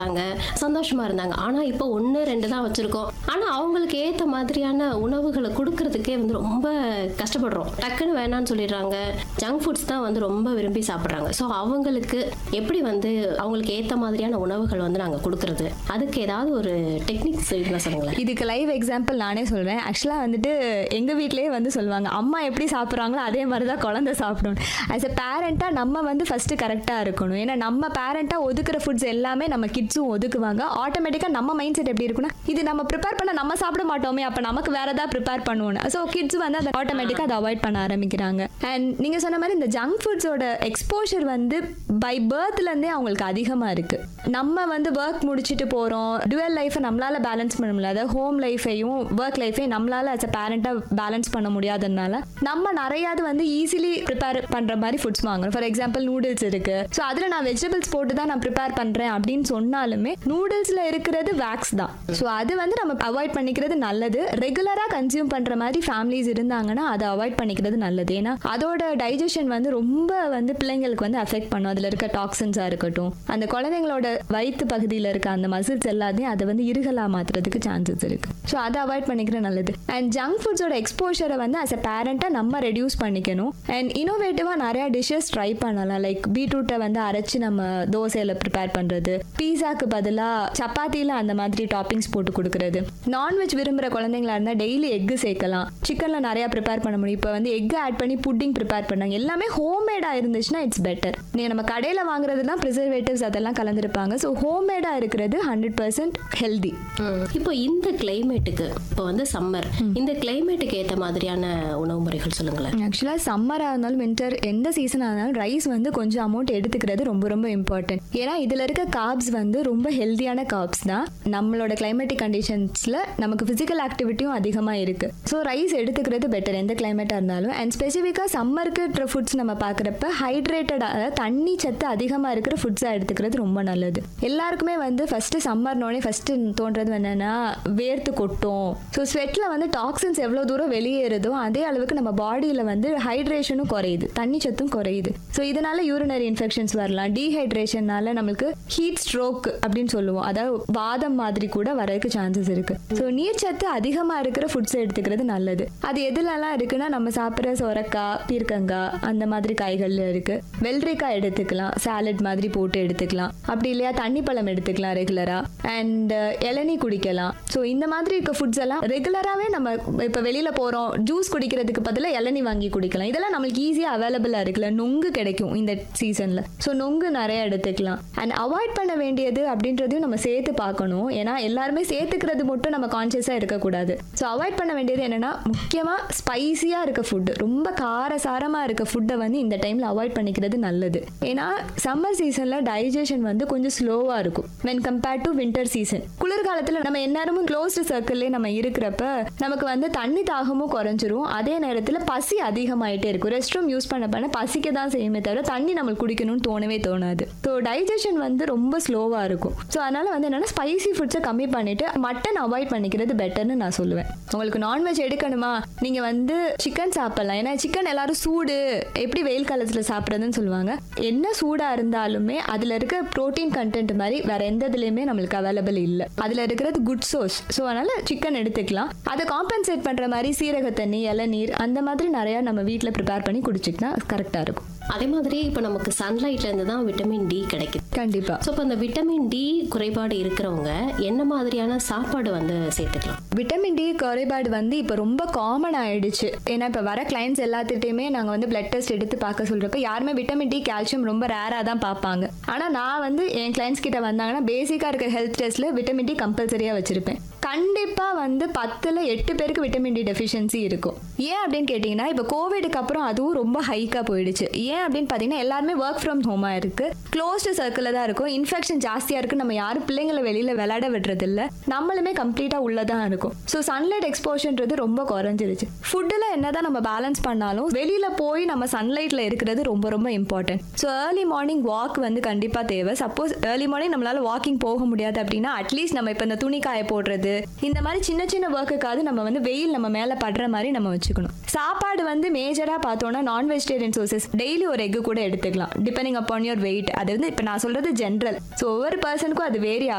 இருந்தாங்க சந்தோஷமா இருந்தாங்க ஆனா இப்போ ஒன்று ரெண்டு தான் வச்சிருக்கோம் ஆனா அவங்களுக்கு ஏத்த மாதிரியான உணவுகளை கொடுக்கறதுக்கே வந்து ரொம்ப கஷ்டப்படுறோம் டக்குன்னு வேணாம்னு சொல்லிடுறாங்க ஜங்க் ஃபுட்ஸ் தான் வந்து ரொம்ப விரும்பி சாப்பிட்றாங்க ஸோ அவங்களுக்கு எப்படி வந்து அவங்களுக்கு ஏத்த மாதிரியான உணவுகள் வந்து நாங்க கொடுக்கறது அதுக்கு ஏதாவது ஒரு டெக்னிக்ஸ் இருந்தா சொல்லுங்களேன் இதுக்கு லைவ் எக்ஸாம்பிள் நானே சொல்கிறேன் ஆக்சுவலாக வந்துட்டு எங்கள் வீட்லேயே வந்து சொல்லுவாங்க அம்மா எப்படி சாப்பிட்றாங்களோ அதே மாதிரி தான் குழந்தை சாப்பிடணும் ஆஸ் எ பேரண்ட்டாக நம்ம வந்து ஃபஸ்ட்டு கரெக்டாக இருக்கணும் ஏன்னா நம்ம பேரண்ட்டாக ஒதுக்குற ஃபுட்ஸ் எல்லாமே நம்ம கிட்ஸும் ஒதுக்குவாங்க ஆட்டோமேட்டிக்காக நம்ம மைண்ட் செட் எப்படி இருக்குன்னா இது நம்ம ப்ரிப்பேர் பண்ண நம்ம சாப்பிட மாட்டோமே அப்போ நமக்கு வேற ஏதாவது ப்ரிப்பேர் பண்ணுவோம் ஸோ கிட்ஸ் வந்து அதை ஆட்டோமேட்டிக்காக அதை அவாய்ட் பண்ண ஆரம்பிக்கிறாங்க அண்ட் நீங்கள் சொன்ன மாதிரி இந்த ஜங்க் ஃபுட்ஸோட எக்ஸ்போஷர் வந்து பை பர்த்லேருந்தே அவங்களுக்கு அதிகமாக இருக்குது நம்ம வந்து ஒர்க் முடிச்சுட்டு போகிறோம் டுவல் லைஃப்பை நம்மளால பேலன்ஸ் பண்ண முடியல அதாவது ஹோம் லைஃபையும் ஒர்க் லைஃபையும் நம்மளால அஸ் அ பேரண்ட்டாக பேலன்ஸ் பண்ண முடியாததுனால நம்ம நிறையாவது வந்து ஈஸிலி ப்ரிப்பேர் பண்ணுற மாதிரி ஃபுட்ஸ் வாங்குறோம் ஃபார் எக்ஸாம்பிள் நூடுல்ஸ் இருக்கு ஸோ அதில் நான் வெஜிடபிள்ஸ் போட்டு தான் நான் ப்ரிப்பேர் பண்ணுறேன் அப்படின்னு சொன்னாலுமே நூடுல்ஸில் இருக்கிறது வேக்ஸ் தான் ஸோ அது வந்து நம்ம அவாய்ட் பண்ணிக்கிறது நல்லது ரெகுலராக கன்சியூம் பண்ணுற மாதிரி ஃபேமிலிஸ் இருந்தாங்கன்னா அதை அவாய்ட் பண்ணிக்கிறது நல்லது ஏன்னா அதோட டைஜஷன் வந்து ரொம்ப வந்து பிள்ளைங்களுக்கு வந்து அஃபெக்ட் பண்ணும் அதில் இருக்க டாக்ஸன்ஸாக இருக்கட்டும் அந்த குழந்தைங்களோட வயிற்று பகுதியில் இருக்க அந்த மசில்ஸ் எல்லாத்தையும் அதை வந்து இருகலா மாத்துறதுக்கு சான்சஸ் இருக்கு ஸோ அதை அவாய்ட் பண்ணிக்கிறது நல்லது அண்ட் ஜங்க் ஃபுட்ஸோட எக்ஸ்போஷரை வந்து அஸ் அ பேரண்ட்டாக நம்ம ரெடியூஸ் பண்ணிக்கணும் அண்ட் இனோவேட்டிவாக நிறையா டிஷ்ஷஸ் ட்ரை பண்ணலாம் லைக் பீட்ரூட்டை வந்து அரைச்சி நம்ம தோசையில் ப்ரிப்பேர் பண்ணுறது பீஸாக்கு பதிலாக சப்பாத்தியில் அந்த மாதிரி டாப்பிங்ஸ் போட்டு கொடுக்குறது நான்வெஜ் விரும்புகிற குழந்தைங்களா இருந்தால் டெய்லி எக்கு சேர்க்கலாம் சிக்கனில் நிறையா ப்ரிப்பேர் பண்ண முடியும் இப்போ வந்து எக் ஆட் பண்ணி புட்டிங் ப்ரிப்பேர் பண்ணாங்க எல்லாமே ஹோம்மேடாக இருந்துச்சுன்னா இட்ஸ் பெட்டர் நீங்கள் நம்ம கடையில் வாங்குறதுலாம் ப்ரிசர்வேட்டிவ்ஸ் அதெல்லாம் கலந்துருப்பாங்க ஸோ ஹோம்மேடாக இருக்கிறது ஹண்ட்ரட் பர்சன்ட் ஹெல்தி இப்போ இந்த கிளைமேட்டுக்கு இப்போ வந்து சம்மர் இந்த கிளைமேட்டுக்கு ஏத்த மாதிரியான உணவு முறைகள் சொல்லுங்களேன் ஆக்சுவலாக சம்மராக இருந்தாலும் வின்டர் எந்த சீசனாக இருந்தாலும் ரைஸ் வந்து கொஞ்சம் அமௌண்ட் எடுத்துக்கிறது ரொம்ப ரொம்ப இம்பார்ட்டன்ட் ஏன்னா இதில் இருக்க கார்ப்ஸ் வந்து ரொம்ப ஹெல்த்தியான கார்ப்ஸ் தான் நம்மளோட கிளைமேட்டிக் கண்டிஷன்ஸில் நமக்கு ஃபிசிக்கல் ஆக்டிவிட்டியும் அதிகமாக இருக்குது ஸோ ரைஸ் எடுத்துக்கிறது பெட்டர் எந்த கிளைமேட்டாக இருந்தாலும் அண்ட் ஸ்பெசிஃபிக்காக சம்மருக்கு ஃபுட்ஸ் நம்ம பார்க்குறப்ப ஹைட்ரேட்டட் அதாவது தண்ணி சத்து அதிகமாக இருக்கிற ஃபுட்ஸாக எடுத்துக்கிறது ரொம்ப நல்லது எல்லாருக்குமே வந்து ஃபஸ்ட்டு சம்மர்னோடனே ஃபஸ்ட்டு தோன்றது என்னென்னா வேர்த்து கொட்டும் ஸோ ஸ்வெட்டில் வந்து டாக்ஸின்ஸ் எவ்வளோ தூரம் வெளியேறுதோ அதே அளவுக்கு நம்ம பாடியில் வந்து ஹைட்ரேஷனும் குறையுது தண்ணி சத்தும் குறையுது ஸோ இதனால யூரினரி இன்ஃபெக்ஷன்ஸ் வரலாம் டீஹைட்ரேஷன்னால நம்மளுக்கு ஹீட் ஸ்ட்ரோக் அப்படின்னு சொல்லுவோம் அதாவது வாதம் மாதிரி கூட வரதுக்கு சான்சஸ் இருக்கு ஸோ நீர்ச்சத்து அதிகமாக இருக்கிற ஃபுட்ஸ் எடுத்துக்கிறது நல்லது அது எதுலலாம் இருக்குன்னா நம்ம சாப்பிட்ற சொரக்காய் பீர்க்கங்காய் அந்த மாதிரி காய்கள்ல இருக்கு வெள்ளரிக்காய் எடுத்துக்கலாம் சாலட் மாதிரி போட்டு எடுத்துக்கலாம் அப்படி இல்லையா தண்ணி பழம் எடுத்துக்கலாம் ரெகுலரா அண்ட் இளநீ குடிக்கலாம் ஸோ இந்த மாதிரி இருக்க ஃபுட்ஸ் எல்லாம் ரெகுலராகவே நம்ம இப்போ வெளியில் போகிறோம் ஜூஸ் குடிக்கிறதுக்கு பதிலாக இளநீ வாங்கி குடிக்கலாம் இதெல்லாம் நம்மளுக்கு ஈஸியாக அவைலபிளாக இருக்குல்ல நொங்கு கிடைக்கும் இந்த சீசனில் ஸோ நொங்கு நிறைய எடுத்துக்கலாம் அண்ட் அவாய்ட் பண்ண வேண்டியது அப்படின்றதையும் நம்ம சேர்த்து பார்க்கணும் ஏன்னா எல்லாருமே சேர்த்துக்கிறது மட்டும் நம்ம கான்சியஸாக இருக்கக்கூடாது ஸோ அவாய்ட் பண்ண வேண்டியது என்னென்னா முக்கியமாக ஸ்பைசியாக இருக்க ஃபுட்டு ரொம்ப காரசாரமாக இருக்க ஃபுட்டை வந்து இந்த டைமில் அவாய்ட் பண்ணிக்கிறது நல்லது ஏன்னா சம்மர் சீசனில் டைஜஷன் வந்து கொஞ்சம் ஸ்லோவாக இருக்கும் when compared to winter season குளிர்காலத்தில் நம்ம எந்நேரமும் க்ளோஸ்டு சர்க்கிள்லே நம்ம இருக்கிறப்ப நமக்கு வந்து தண்ணி தாகமும் குறைஞ்சிரும் அதே நேரத்தில் பசி அதிகமாயிட்டே இருக்கும் ரெஸ்ட் ரூம் யூஸ் பண்ண பண்ண பசிக்க தான் செய்யுமே தவிர தண்ணி நம்மளுக்கு குடிக்கணும்னு தோணவே தோணாது ஸோ டைஜஷன் வந்து ரொம்ப ஸ்லோவாக இருக்கும் ஸோ அதனால வந்து என்னன்னா ஸ்பைசி ஃபுட்ஸை கம்மி பண்ணிட்டு மட்டன் அவாய்ட் பண்ணிக்கிறது பெட்டர்னு நான் சொல்லுவேன் உங்களுக்கு நான்வெஜ் எடுக்கணுமா நீங்கள் வந்து சிக்கன் சாப்பிடலாம் ஏன்னா சிக்கன் எல்லாரும் சூடு எப்படி வெயில் காலத்தில் சாப்பிட்றதுன்னு சொல்லுவாங்க என்ன சூடாக இருந்தாலுமே அதில் இருக்க ப்ரோட்டீன் கண்டென்ட் மாதிரி வேற எந்த இதுலேயுமே நம்மளுக்கு அவைலபிள் இல்லை அதில் இருக்கிறது குட் சோர்ஸ் ஸோ அதனால சிக்கன் எடுத்துக்கலாம் அதை காம்பன்சேட் பண்ணுற மாதிரி சீரக தண்ணி இளநீர் அந்த மாதிரி நிறையா நம்ம வீட்டில் ப்ரிப்பேர் பண்ணி குடிச்சிக்கிட்டா கரெக்டாக இருக்கும் அதே மாதிரி இப்போ நமக்கு சன்லைட்ல இருந்து தான் விட்டமின் டி கிடைக்குது கண்டிப்பாக ஸோ இப்போ அந்த விட்டமின் டி குறைபாடு இருக்கிறவங்க என்ன மாதிரியான சாப்பாடு வந்து சேர்த்துக்கலாம் விட்டமின் டி குறைபாடு வந்து இப்போ ரொம்ப காமன் ஆயிடுச்சு ஏன்னா இப்போ வர கிளைண்ட்ஸ் எல்லாத்துட்டையுமே நாங்கள் வந்து பிளட் டெஸ்ட் எடுத்து பார்க்க சொல்கிறப்ப யாருமே விட்டமின் டி கால்சியம் ரொம்ப ரேராக தான் பார்ப்பாங்க ஆனால் நான் வந்து என் கிளைண்ட்ஸ் கிட்ட வந்தாங்கன்னா பேசிக்காக இருக்க ஹெல்த் டெஸ்ட்டில் விட்டமின் டி கம்பல்சரியாக வச்சுருப்பேன் கண்டிப்பாக வந்து பத்தில் எட்டு பேருக்கு விட்டமின் டி டெஃபிஷியன்சி இருக்கும் ஏன் அப்படின்னு கேட்டிங்கன்னா இப்போ கோவிடுக்கு அப்புறம் அதுவும் ரொம்ப ஹைக்காக போயிடுச்சு ஏன் அப்படின்னு பார்த்தீங்கன்னா எல்லாருமே ஒர்க் ஃப்ரம் ஹோமாக இருக்குது க்ளோஸ்டு சர்க்கிளில் தான் இருக்கும் இன்ஃபெக்ஷன் ஜாஸ்தியாக இருக்குது நம்ம யாரும் பிள்ளைங்களை வெளியில் விளையாட விடுறதில்ல நம்மளுமே கம்ப்ளீட்டாக உள்ளே தான் இருக்கும் ஸோ சன்லைட் எக்ஸ்போஷன்றது ரொம்ப குறைஞ்சிருச்சு ஃபுட்டில் என்னதான் நம்ம பேலன்ஸ் பண்ணாலும் வெளியில் போய் நம்ம சன்லைட்டில் இருக்கிறது ரொம்ப ரொம்ப important so early morning walk வந்து கண்டிப்பாக தேவை சப்போஸ் ஏர்லி மார்னிங் நம்மளால் வாக்கிங் போக முடியாது அப்படின்னா அட்லீஸ்ட் நம்ம இப்போ இந்த துணி காய போடுறது இந்த மாதிரி சின்ன சின்ன ஒர்க்குக்காவது நம்ம வந்து வெயில் நம்ம மேலே படுற மாதிரி நம்ம வச்சுக்கணும் சாப்பாடு வந்து மேஜராக பார்த்தோம்னா நான் வெஜிடேரியன் சோர்சஸ் டெய்லி ஒரு எக்கு கூட எடுத்துக்கலாம் டிபெண்டிங் அப்பான் யோர் வெயிட் அது வந்து இப்போ நான் சொல்றது ஜென்ரல் ஸோ ஒவ்வொரு பர்சனுக்கும் அது வேரி